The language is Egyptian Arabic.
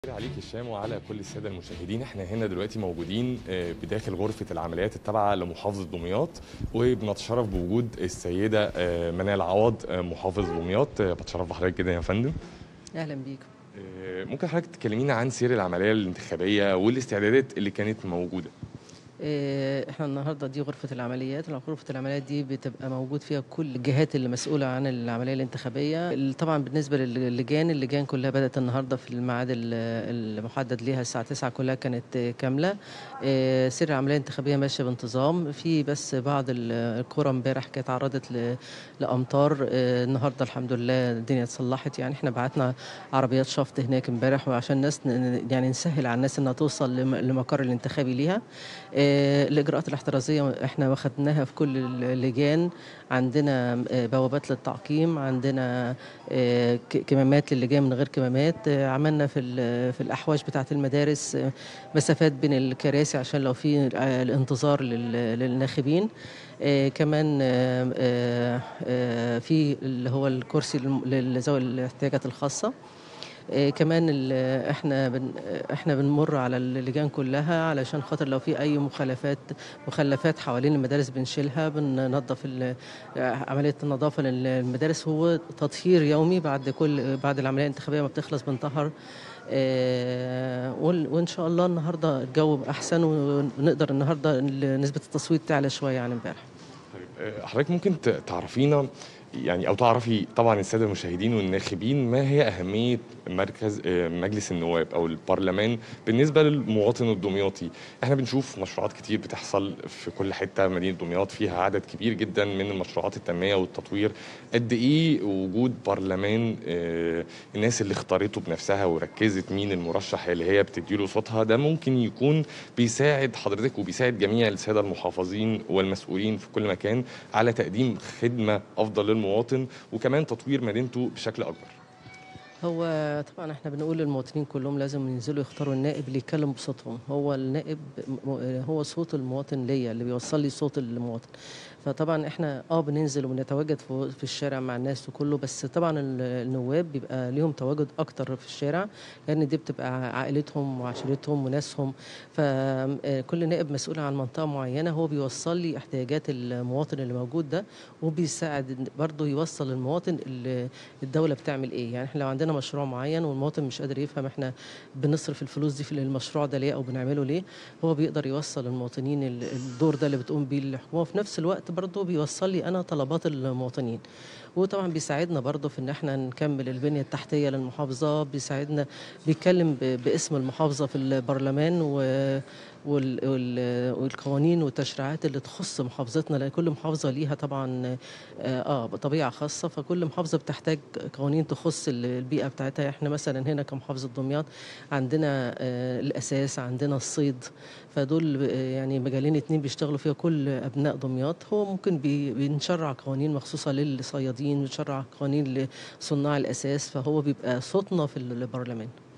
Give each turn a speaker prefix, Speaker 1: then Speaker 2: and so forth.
Speaker 1: عليك الشام وعلى كل الساده المشاهدين احنا هنا دلوقتي موجودين آه، بداخل غرفه العمليات التابعه لمحافظه دمياط وبنتشرف بوجود السيده آه، منال عوض آه، محافظ دمياط آه، بتشرف بحضرتك جدا يا فندم
Speaker 2: اهلا بيكم
Speaker 1: آه، ممكن حضرتك تكلمينا عن سير العمليه الانتخابيه والاستعدادات اللي كانت موجوده
Speaker 2: إيه، احنا النهارده دي غرفه العمليات غرفه العمليات دي بتبقى موجود فيها كل الجهات اللي مسؤوله عن العمليه الانتخابيه ال- طبعا بالنسبه للجان اللجان كلها بدات النهارده في الميعاد ال- المحدد ليها الساعه 9 كلها كانت آه، كامله إيه، سير العمليه الانتخابيه ماشيه بانتظام في بس بعض ال- القرى امبارح كانت تعرضت ل- لامطار آه، النهارده الحمد لله الدنيا اتصلحت يعني احنا بعتنا عربيات شفط هناك امبارح وعشان الناس ن- يعني نسهل على الناس انها توصل لم- لمقر الانتخابي ليها آه، الاجراءات الاحترازيه احنا واخدناها في كل اللجان عندنا آه، بوابات للتعقيم عندنا آه، ك- كمامات للي جاي من غير كمامات آه، عملنا في ال- في الاحواش بتاعه المدارس آه، مسافات بين الكراسي عشان لو في آه، الانتظار لل- للناخبين آه، كمان آه، آه، آه، في اللي هو الكرسي للم- لذوي الاحتياجات الخاصه آه، كمان ال- احنا بن احنا بنمر على اللجان كلها علشان خاطر لو في اي مخالفات مخلفات حوالين المدارس بنشيلها بننظف ال- آه، عمليه النظافه للمدارس هو تطهير يومي بعد كل بعد العمليه الانتخابيه ما بتخلص بنطهر آه، وال- وان شاء الله النهارده الجو احسن ونقدر النهارده نسبه التصويت تعلى شويه عن امبارح
Speaker 1: طيب آه، حضرتك ممكن ت- تعرفينا يعني او تعرفي طبعا الساده المشاهدين والناخبين ما هي اهميه مركز آه، مجلس النواب او البرلمان بالنسبه للمواطن الدمياطي احنا بنشوف مشروعات كتير بتحصل في كل حته مدينه دمياط فيها عدد كبير جدا من المشروعات التنميه والتطوير قد ايه وجود برلمان آه، الناس اللي اختارته بنفسها وركزت مين المرشح اللي هي بتديله صوتها ده ممكن يكون بيساعد حضرتك وبيساعد جميع الساده المحافظين والمسؤولين في كل مكان على تقديم خدمه افضل للمواطن وكمان تطوير مدينته بشكل اكبر
Speaker 2: هو طبعا احنا بنقول للمواطنين كلهم لازم ينزلوا يختاروا النائب اللي يتكلم بصوتهم هو النائب م- هو صوت المواطن ليا اللي بيوصل لي صوت المواطن فطبعا احنا اه بننزل وبنتواجد في في الشارع مع الناس وكله بس طبعا ال- النواب بيبقى ليهم تواجد اكتر في الشارع لان دي بتبقى عائلتهم وعشيرتهم وناسهم فكل نائب مسؤول عن منطقه معينه هو بيوصل لي احتياجات المواطن اللي موجود ده وبيساعد برضه يوصل للمواطن ال- الدوله بتعمل ايه يعني احنا لو عندنا مشروع معين والمواطن مش قادر يفهم احنا بنصرف الفلوس دي في المشروع ده ليه او بنعمله ليه هو بيقدر يوصل للمواطنين ال- الدور ده اللي بتقوم بيه الحكومه وفي نفس الوقت برضه بيوصل لي انا طلبات المواطنين وطبعا بيساعدنا برضه في ان احنا نكمل البنيه التحتيه للمحافظه بيساعدنا بيتكلم ب- باسم المحافظه في البرلمان و وال- وال- والقوانين والتشريعات اللي تخص محافظتنا لان كل محافظه ليها طبعا اه آه، طبيعه خاصه فكل محافظه بتحتاج قوانين تخص ال- البيئه بتاعتها احنا مثلا هنا كمحافظه دمياط عندنا آه، الاساس عندنا الصيد فدول آه، يعني مجالين اتنين بيشتغلوا فيها كل ابناء دمياط هو ممكن بي- بنشرع قوانين مخصوصه للصيادين بنشرع قوانين لصناع الاساس فهو بيبقى صوتنا في البرلمان